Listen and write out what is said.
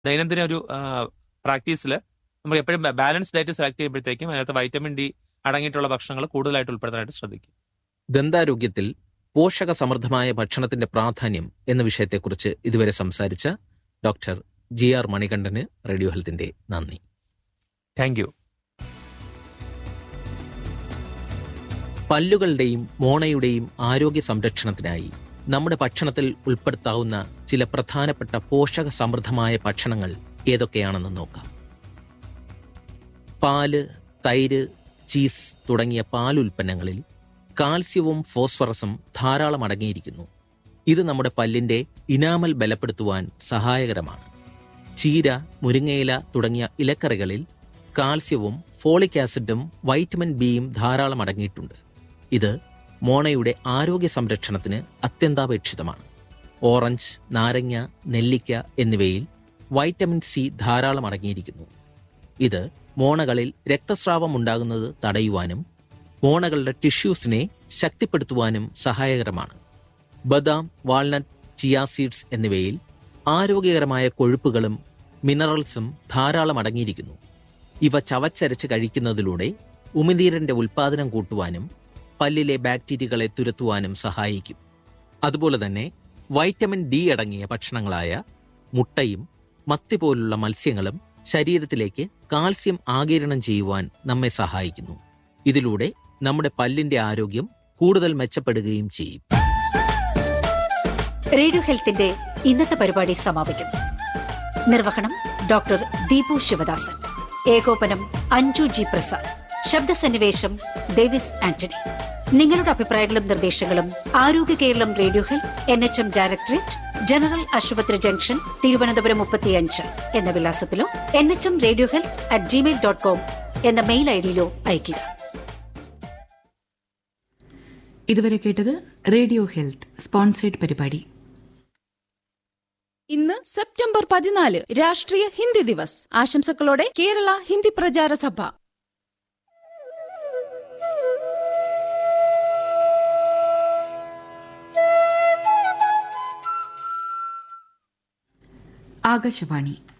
ദൈനംദിന ഒരു പ്രാക്ടീസിൽ നമ്മൾ എപ്പോഴും ബാലൻസ് ഡയറ്റ് സെലക്ട് ചെയ്യുമ്പോഴത്തേക്കും അതിനകത്ത് വൈറ്റമിൻ ഡി അടങ്ങിയിട്ടുള്ള ഭക്ഷണങ്ങൾ കൂടുതലായിട്ട് ഉൾപ്പെടുത്താനായിട്ട് ശ്രദ്ധിക്കും ദന്താരോഗ്യത്തിൽ പോഷക സമൃദ്ധമായ ഭക്ഷണത്തിന്റെ പ്രാധാന്യം എന്ന വിഷയത്തെക്കുറിച്ച് ഇതുവരെ സംസാരിച്ച ഡോക്ടർ ജി ആർ മണികണ്ഠന് റേഡിയോ ഹെൽത്തിന്റെ നന്ദി താങ്ക് യു പല്ലുകളുടെയും മോണയുടെയും ആരോഗ്യ സംരക്ഷണത്തിനായി നമ്മുടെ ഭക്ഷണത്തിൽ ഉൾപ്പെടുത്താവുന്ന ചില പ്രധാനപ്പെട്ട പോഷക സമൃദ്ധമായ ഭക്ഷണങ്ങൾ ഏതൊക്കെയാണെന്ന് നോക്കാം പാല് തൈര് ചീസ് തുടങ്ങിയ പാലുൽപ്പന്നങ്ങളിൽ കാൽസ്യവും ഫോസ്ഫറസും ധാരാളം അടങ്ങിയിരിക്കുന്നു ഇത് നമ്മുടെ പല്ലിന്റെ ഇനാമൽ ബലപ്പെടുത്തുവാൻ സഹായകരമാണ് ചീര മുരിങ്ങയില തുടങ്ങിയ ഇലക്കറികളിൽ കാൽസ്യവും ഫോളിക് ആസിഡും വൈറ്റമിൻ ബിയും ധാരാളം അടങ്ങിയിട്ടുണ്ട് ഇത് മോണയുടെ ആരോഗ്യ സംരക്ഷണത്തിന് അത്യന്താപേക്ഷിതമാണ് ഓറഞ്ച് നാരങ്ങ നെല്ലിക്ക എന്നിവയിൽ വൈറ്റമിൻ സി ധാരാളം അടങ്ങിയിരിക്കുന്നു ഇത് മോണകളിൽ രക്തസ്രാവം ഉണ്ടാകുന്നത് തടയുവാനും മോണകളുടെ ടിഷ്യൂസിനെ ശക്തിപ്പെടുത്തുവാനും സഹായകരമാണ് ബദാം വാൾനട്ട് ചിയാ സീഡ്സ് എന്നിവയിൽ ആരോഗ്യകരമായ കൊഴുപ്പുകളും മിനറൽസും ധാരാളം അടങ്ങിയിരിക്കുന്നു ഇവ ചവച്ചരച്ച് കഴിക്കുന്നതിലൂടെ ഉമിനീരിന്റെ ഉൽപ്പാദനം കൂട്ടുവാനും പല്ലിലെ ബാക്ടീരിയകളെ തുരത്തുവാനും സഹായിക്കും അതുപോലെ തന്നെ വൈറ്റമിൻ ഡി അടങ്ങിയ ഭക്ഷണങ്ങളായ മുട്ടയും മത്തി പോലുള്ള മത്സ്യങ്ങളും ശരീരത്തിലേക്ക് കാൽസ്യം ആകിരണം ചെയ്യുവാൻ നമ്മെ സഹായിക്കുന്നു ഇതിലൂടെ നമ്മുടെ പല്ലിന്റെ ആരോഗ്യം കൂടുതൽ മെച്ചപ്പെടുകയും ചെയ്യും റേഡിയോ ഹെൽത്തിന്റെ ഇന്നത്തെ പരിപാടി സമാപിക്കുന്നു നിർവഹണം ഡോക്ടർ ദീപു ശിവദാസൻ ഏകോപനം അഞ്ജു ജി പ്രസാദ് ശബ്ദസന്നിവേശം ഡേവിസ് ആന്റണി നിങ്ങളുടെ അഭിപ്രായങ്ങളും നിർദ്ദേശങ്ങളും Arogya Keralam radio health N H M directorate general ആശുപത്രി ജംഗ്ഷൻ തിരുവനന്തപുരം മുപ്പത്തിയഞ്ച് എന്ന വിലാസത്തിലോ N H M radio health at Gmail dot com എന്ന മെയിൽ ഐ ഡിയിലോ അയയ്ക്കുക ഇതുവരെ കേട്ടത് റേഡിയോ ഹെൽത്ത് സ്പോൺസേഡ് പരിപാടി ഇന്ന് സെപ്റ്റംബർ പതിനാല് രാഷ്ട്രീയ ഹിന്ദി ദിവസ് ആശംസകളോടെ കേരള ഹിന്ദി പ്രചാര സഭ ആകാശവാണി